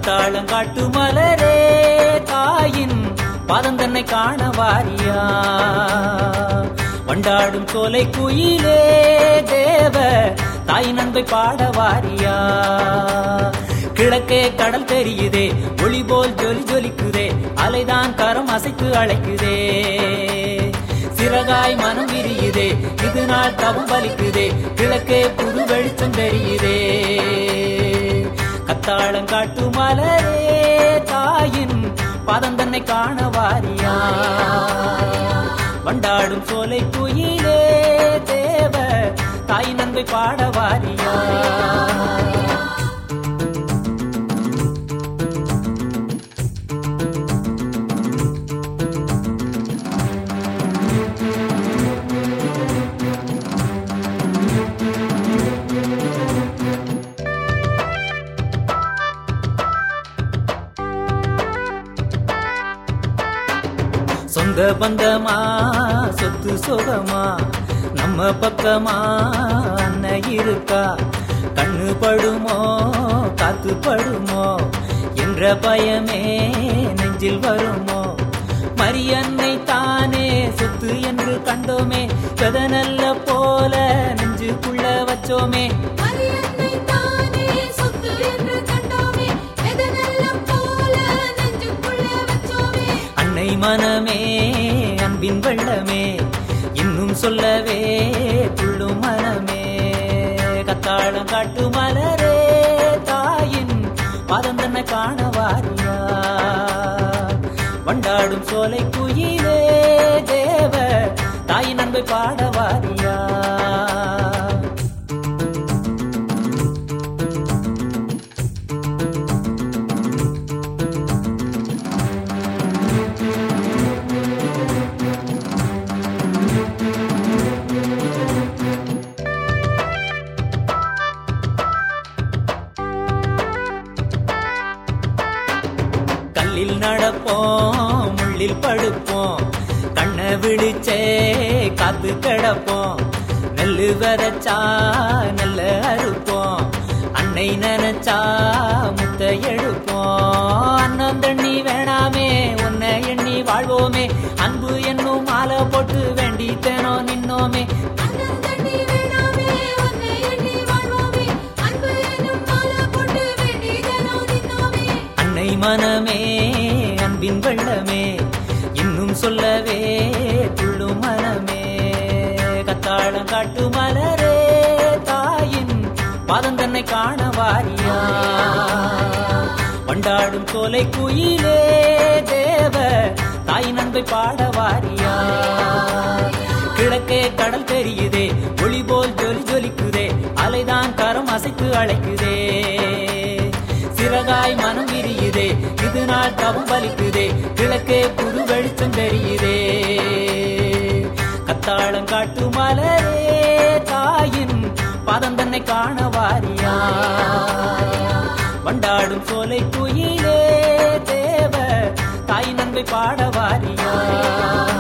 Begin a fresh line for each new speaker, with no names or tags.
கத்தாளங்காட்டு மலரே தாயின் பாதம் தன்னை காண வாரியா வண்டாடும் சோலை குயிலே தேவ தாய் நன்பை பாட வாரியா கிழக்கே கடல் தெரியுதே ஒளி போல் ஜொலி ஜொலிக்குதே அலைதான் கரம் அசைத்து அழைக்குதே சிறகாய் மனம் விரியுதே இது நாள் தவம் பலிக்குதே கிழக்கே புது வெளிச்சம் தெரியுதே கத்தாளம் காட்டு மலரே தாயின் பாதம் தன்னை காண வாரியா வண்டாடும் சோலை குயிலே தேவ தாய் நன்பை பாட வாரியா சொந்த பந்தமா சொத்து சுகமா நம்ம பக்கமா அண்ணன் இருக்கா கண்ணு படுமோ காத்து படுமோ என்ற பயமே நெஞ்சில் வருமோ மரியன்னை தானே சொத்து என்று கண்டோமே கதனல்ல போல நெஞ்சுக்குள்ள வச்சோமே
மரியன்னை தானே சொத்து என்று கண்டோமே எதனெல்லாம் போல நெஞ்சுக்குள்ள வச்சோமே
அன்னை மனமே அன்பின் வெள்ளமே இன்னும் சொல்லவே துள்ளும் மனமே கத்தாளம் காட்டு மலரே தாயின் பாதம் தன்னை காண வாரியா வண்டாடும் சோலை குயிலே தேவ தாயின் அன்பை பாட வாரியா கல்லில் நடப்போம் முள்ளில் படுப்போம் கண்ணை விழிச்சே காத்து கிடப்போம் நெல்லு விதைச்சா நெல்ல அறுப்போம் அன்னை நினைச்சா முத்த எடுப்போம் அண்ணன் தண்ணி வேணாமே உன்னை எண்ணி வாழ்வோமே அன்பு என்னும் மாலை போட்டு வேண்டித்தேனோ நின்னோமே
அண்ணன் தண்ணி வேணாமே உன்னை எண்ணி வாழ்வோமே அன்பு எனும் மாலை போட்டு வேண்டிதனோ நின்னோமே
அன்னை மனமே அன்பின் வெள்ளமே இன்னும் சொல்லவே துள்ளும் மனமே கத்தாளம் காட்டு மலரே தாயின் பாதம் தன்னை காண வாரியா வண்டாடும் சோலை குயிலே தேவ தாய் நன்பை பாட வாரியா கிழக்கே கடல் தெரியுதே ஒளி போல் ஜொலி ஜொலிக்குதே அலைதான் கரம் அசைத்து அழைக்குதே சிறகாய் மனம் விரியுதே இது நாள் தவம் பலிக்குதே கிழக்கே புது வெளிச்சம் தெரியுதே கத்தாளம் காட்டு மலரே தாயின் பாதம் தன்னை காண வாரியா வண்டாடும் சோலை குயிலே தேவ தாய் நன்பை பாட வாரியா